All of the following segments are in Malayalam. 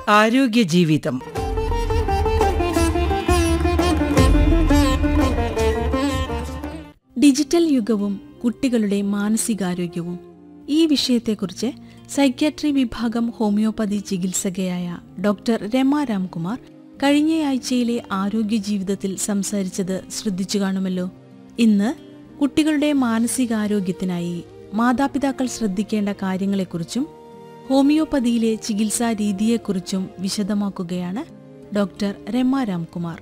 ആരോഗ്യ ജീവിതം ഡിജിറ്റൽ യുഗവും കുട്ടികളുടെ മാനസികാരോഗ്യവും ഈ വിഷയത്തെക്കുറിച്ച് സൈക്യാട്രി വിഭാഗം ഹോമിയോപ്പതി ചികിത്സകയായ ഡോക്ടർ രമ രാംകുമാർ കഴിഞ്ഞയാഴ്ചയിലെ ആരോഗ്യ ജീവിതത്തിൽ സംസാരിച്ചത് ശ്രദ്ധിച്ചു കാണുമല്ലോ ഇന്ന് കുട്ടികളുടെ മാനസികാരോഗ്യത്തിനായി മാതാപിതാക്കൾ ശ്രദ്ധിക്കേണ്ട കാര്യങ്ങളെക്കുറിച്ചും ഹോമിയോപ്പതിയിലെ ചികിത്സാ രീതിയെക്കുറിച്ചും വിശദമാക്കുകയാണ് ഡോക്ടർ രമ രാംകുമാർ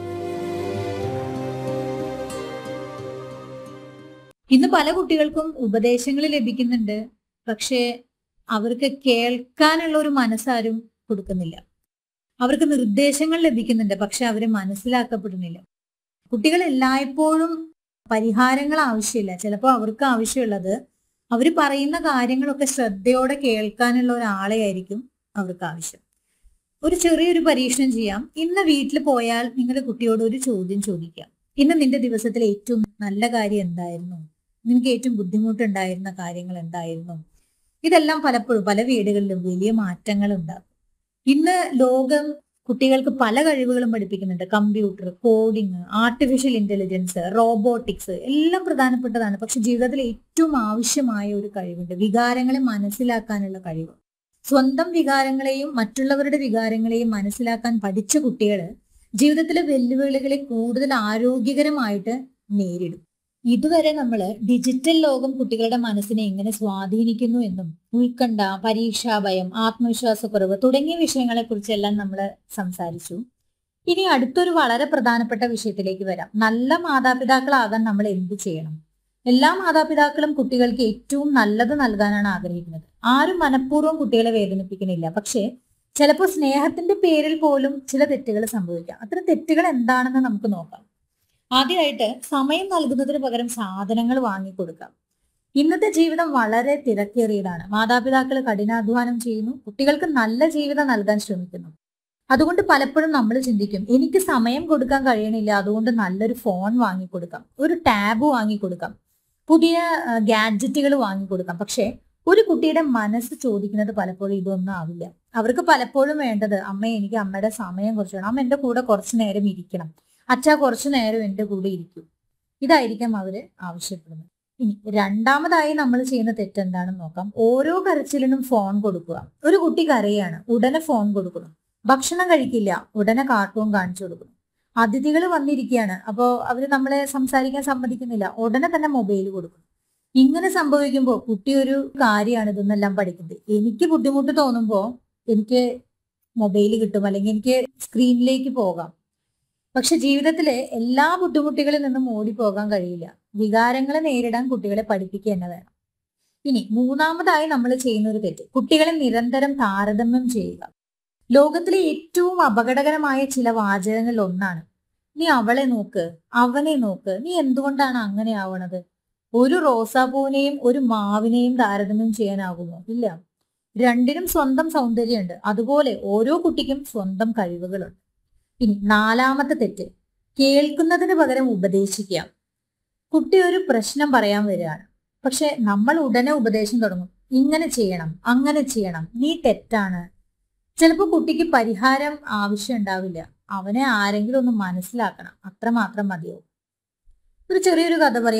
ഇന്ന് പല കുട്ടികൾക്കും ഉപദേശങ്ങൾ ലഭിക്കുന്നുണ്ട് പക്ഷേ അവർക്ക് കേൾക്കാനുള്ള ഒരു മനസ്സാരും കൊടുക്കുന്നില്ല അവർക്ക് നിർദ്ദേശങ്ങൾ ലഭിക്കുന്നുണ്ട് പക്ഷെ അവര് മനസ്സിലാക്കപ്പെടുന്നില്ല കുട്ടികൾ എല്ലായ്പ്പോഴും പരിഹാരങ്ങൾ ആവശ്യമില്ല ചിലപ്പോൾ അവർക്ക് ആവശ്യമുള്ളത് അവർ പറയുന്ന കാര്യങ്ങളൊക്കെ ശ്രദ്ധയോടെ കേൾക്കാനുള്ള ഒരാളെ ആയിരിക്കും അവർക്ക് ആവശ്യം ഒരു ചെറിയൊരു പരീക്ഷണം ചെയ്യാം ഇന്ന് വീട്ടിൽ പോയാൽ നിങ്ങളുടെ കുട്ടിയോട് ഒരു ചോദ്യം ചോദിക്കാം ഇന്ന് നിന്റെ ദിവസത്തിലെ ഏറ്റവും നല്ല കാര്യം എന്തായിരുന്നു നിനക്ക് ഏറ്റവും ബുദ്ധിമുട്ടുണ്ടായിരുന്ന കാര്യങ്ങൾ എന്തായിരുന്നു ഇതെല്ലാം പലപ്പോഴും പല വീടുകളിലും വലിയ മാറ്റങ്ങൾ ഉണ്ടാകും ഇന്ന് ലോകം കുട്ടികൾക്ക് പല കഴിവുകളും പഠിപ്പിക്കുന്നുണ്ട് computer coding artificial intelligence robotics എല്ലാം പ്രധാനപ്പെട്ടതാണ് പക്ഷെ ജീവിതത്തിൽ ഏറ്റവും ആവശ്യമായ ഒരു കഴിവുണ്ട് വികാരങ്ങളെ മനസ്സിലാക്കാനുള്ള കഴിവ് സ്വന്തം വികാരങ്ങളെയും മറ്റുള്ളവരുടെ വികാരങ്ങളെയും മനസ്സിലാക്കാൻ പഠിച്ച കുട്ടികൾ ജീവിതത്തിലെ വെല്ലുവിളികളെ കൂടുതൽ ആരോഗ്യകരമായിട്ട് നേരിടും ഇതുവരെ നമ്മൾ ഡിജിറ്റൽ ലോകം കുട്ടികളുടെ മനസ്സിനെ എങ്ങനെ സ്വാധീനിക്കുന്നു എന്നും ഉത്കണ്ഠ പരീക്ഷാ ഭയം ആത്മവിശ്വാസക്കുറവ് തുടങ്ങിയ വിഷയങ്ങളെ കുറിച്ചെല്ലാം നമ്മൾ സംസാരിച്ചു ഇനി അടുത്തൊരു വളരെ പ്രധാനപ്പെട്ട വിഷയത്തിലേക്ക് വരാം നല്ല മാതാപിതാക്കളാകാൻ നമ്മൾ എന്ത് ചെയ്യണം എല്ലാ മാതാപിതാക്കളും കുട്ടികൾക്ക് ഏറ്റവും നല്ലത് നൽകാനാണ് ആഗ്രഹിക്കുന്നത് ആരും മനഃപൂർവ്വം കുട്ടികളെ വേദനിപ്പിക്കുന്നില്ല പക്ഷേ ചിലപ്പോൾ സ്നേഹത്തിന്റെ പേരിൽ പോലും ചില തെറ്റുകൾ സംഭവിക്കാം അത്തരം തെറ്റുകൾ എന്താണെന്ന് നമുക്ക് നോക്കാം ആദ്യമായിട്ട് സമയം നൽകുന്നതിന് പകരം സാധനങ്ങൾ വാങ്ങിക്കൊടുക്കാം ഇന്നത്തെ ജീവിതം വളരെ തിരക്കേറിയതാണ് മാതാപിതാക്കൾ കഠിനാധ്വാനം ചെയ്യുന്നു കുട്ടികൾക്ക് നല്ല ജീവിതം നൽകാൻ ശ്രമിക്കുന്നു അതുകൊണ്ട് പലപ്പോഴും നമ്മൾ ചിന്തിക്കും എനിക്ക് സമയം കൊടുക്കാൻ കഴിയണില്ല അതുകൊണ്ട് നല്ലൊരു ഫോൺ വാങ്ങിക്കൊടുക്കാം ഒരു ടാബ് വാങ്ങിക്കൊടുക്കാം പുതിയ ഗാഡ്ജറ്റുകൾ വാങ്ങിക്കൊടുക്കാം പക്ഷേ ഒരു കുട്ടിയുടെ മനസ്സ് ചോദിക്കുന്നത് പലപ്പോഴും ഇതൊന്നും ആവില്ല അവർക്ക് പലപ്പോഴും വേണ്ടത് അമ്മ എനിക്ക് അമ്മയുടെ സമയം കുറച്ച് വേണം അമ്മ എന്റെ കൂടെ കുറച്ചു നേരം ഇരിക്കണം അച്ഛ കുറച്ചു നേരം എൻ്റെ കൂടെ ഇരിക്കും ഇതായിരിക്കാം അവര് ആവശ്യപ്പെടുന്നത് ഇനി രണ്ടാമതായി നമ്മൾ ചെയ്യുന്ന തെറ്റെന്താണെന്ന് നോക്കാം ഓരോ കരച്ചിലിനും ഫോൺ കൊടുക്കുക ഒരു കുട്ടി കരയാണ് ഉടനെ ഫോൺ കൊടുക്കണം ഭക്ഷണം കഴിക്കില്ല ഉടനെ കാർട്ടൂൺ കാണിച്ചു കൊടുക്കണം അതിഥികൾ വന്നിരിക്കുകയാണ് അപ്പോൾ അവര് നമ്മളെ സംസാരിക്കാൻ സമ്മതിക്കുന്നില്ല ഉടനെ തന്നെ മൊബൈൽ കൊടുക്കും ഇങ്ങനെ സംഭവിക്കുമ്പോൾ കുട്ടി ഒരു കാര്യമാണ് ഇതെന്നെല്ലാം പഠിക്കുന്നത് എനിക്ക് ബുദ്ധിമുട്ട് തോന്നുമ്പോൾ എനിക്ക് മൊബൈൽ കിട്ടും അല്ലെങ്കിൽ എനിക്ക് സ്ക്രീനിലേക്ക് പോകാം പക്ഷെ ജീവിതത്തിലെ എല്ലാ ബുദ്ധിമുട്ടുകളിൽ നിന്നും ഓടിപ്പോകാൻ കഴിയില്ല വികാരങ്ങളെ നേരിടാൻ കുട്ടികളെ പഠിപ്പിക്കുക തന്നെ വേണം ഇനി മൂന്നാമതായി നമ്മൾ ചെയ്യുന്ന ഒരു തെറ്റ് കുട്ടികളെ നിരന്തരം താരതമ്യം ചെയ്യുക ലോകത്തിലെ ഏറ്റവും അപകടകരമായ ചില വാചകങ്ങളിൽ ഒന്നാണ് നീ അവളെ നോക്ക് അവനെ നോക്ക് നീ എന്തുകൊണ്ടാണ് അങ്ങനെ ആവണത് ഒരു റോസാപ്പൂവിനെയും ഒരു മാവിനെയും താരതമ്യം ചെയ്യാനാകുമോ ഇല്ല രണ്ടിനും സ്വന്തം സൗന്ദര്യമുണ്ട് അതുപോലെ ഓരോ കുട്ടിക്കും സ്വന്തം കഴിവുകളുണ്ട് ഇനി നാലാമത്തെ തെറ്റ് കേൾക്കുന്നതിന് പകരം ഉപദേശിക്കുക കുട്ടി ഒരു പ്രശ്നം പറയാൻ വരികയാണ് പക്ഷെ നമ്മൾ ഉടനെ ഉപദേശം തുടങ്ങും ഇങ്ങനെ ചെയ്യണം അങ്ങനെ ചെയ്യണം നീ തെറ്റാണ് ചിലപ്പോൾ കുട്ടിക്ക് പരിഹാരം ആവശ്യം ഉണ്ടാവില്ല അവനെ ആരെങ്കിലും ഒന്ന് മനസ്സിലാക്കണം അത്രമാത്രം മതിയാവും ഒരു ചെറിയൊരു കഥ പറയാം